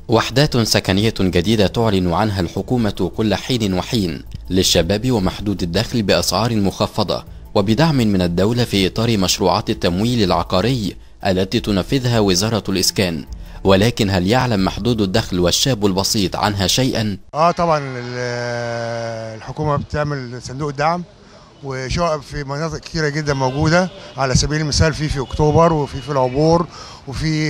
وحدات سكنية جديدة تعلن عنها الحكومة كل حين وحين للشباب ومحدود الدخل بأسعار مخفضة وبدعم من الدولة في إطار مشروعات التمويل العقاري التي تنفذها وزارة الإسكان ولكن هل يعلم محدود الدخل والشاب البسيط عنها شيئا؟ اه طبعا ال- الحكومه بتعمل صندوق دعم وشقق في مناطق كتيره جدا موجوده على سبيل المثال في في اكتوبر وفي في العبور وفي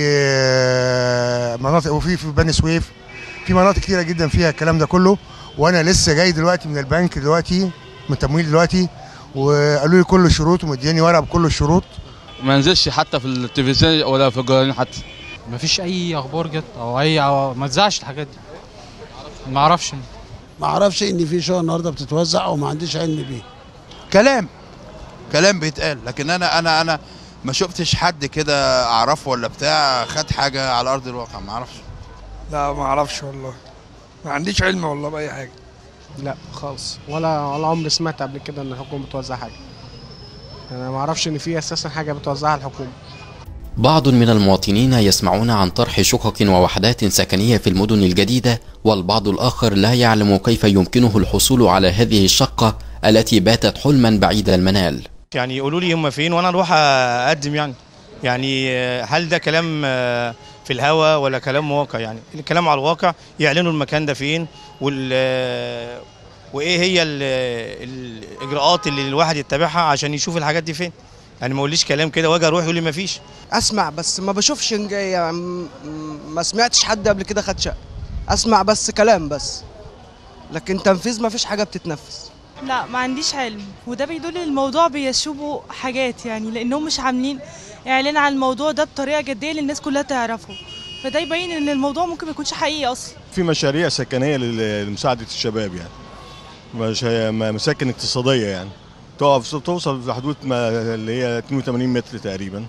آه، مناطق وفي في بني سويف في مناطق كتيره جدا فيها الكلام ده كله وانا لسه جاي دلوقتي من البنك دلوقتي من التمويل دلوقتي وقالوا لي كل الشروط ومدياني ورقه بكل الشروط ما نزلش حتى في التلفزيون ولا في الجرائد حتى ما فيش اي اخبار جت او اي أو ما تزعش الحاجات دي ما اعرفش ما اعرفش ان في شقق النهارده بتتوزع وما عنديش علم بيه كلام كلام بيتقال لكن انا انا انا ما شفتش حد كده اعرفه ولا بتاع خد حاجه على ارض الواقع ما اعرفش لا ما اعرفش والله ما عنديش علم والله باي حاجه لا خالص ولا ولا عمري سمعت قبل كده ان الحكومه بتوزع حاجه انا ما اعرفش ان في اساسا حاجه بتوزعها الحكومه بعض من المواطنين يسمعون عن طرح شقق ووحدات سكنية في المدن الجديدة والبعض الآخر لا يعلم كيف يمكنه الحصول على هذه الشقة التي باتت حلما بعيد المنال يعني يقولوا لي هم فين وانا اروح اقدم يعني يعني آه، هل ده كلام آه، في الهوا ولا كلام واقع يعني الكلام على الواقع يعلنوا المكان ده فين وال آه، وايه هي ال- الاجراءات اللي الواحد يتبعها عشان يشوف الحاجات دي فين يعني ما يقوليش كلام كده واجي اروح يقول لي ما فيش اسمع بس ما بشوفش إن- يعني م- ما سمعتش حد قبل كده خد شقه اسمع بس كلام بس لكن تنفيذ ما فيش حاجه بتتنفذ لا ما عنديش علم وده بيدل الموضوع بيشوبوا حاجات يعني لانهم مش عاملين اعلان عن الموضوع ده بطريقه جديه للناس كلها تعرفه فده يبين ان الموضوع ممكن ما يكونش حقيقي اصلا في مشاريع سكنيه لل- لمساعده الشباب يعني مش مساكن اقتصاديه يعني تقف توصل في حدود ما اللي هي 82 متر تقريبا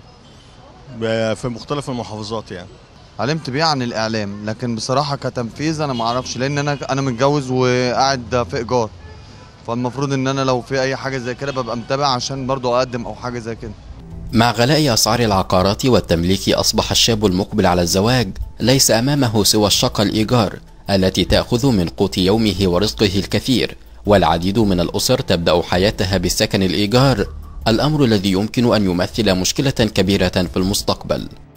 ب- في مختلف المحافظات يعني علمت بيه عن الاعلام لكن بصراحه كتنفيذ انا ما اعرفش لان انا انا متجوز وقاعد في ايجار فالمفروض ان انا لو في اي حاجه زي كده ببقى متابع عشان برضو اقدم او حاجه زي كده مع غلاء أسعار العقارات والتمليك أصبح الشاب المقبل على الزواج ليس أمامه سوى الشقة الإيجار التي تأخذ من قوت يومه ورزقه الكثير والعديد من الأسر تبدأ حياتها بالسكن الإيجار الأمر الذي يمكن أن يمثل مشكلة كبيرة في المستقبل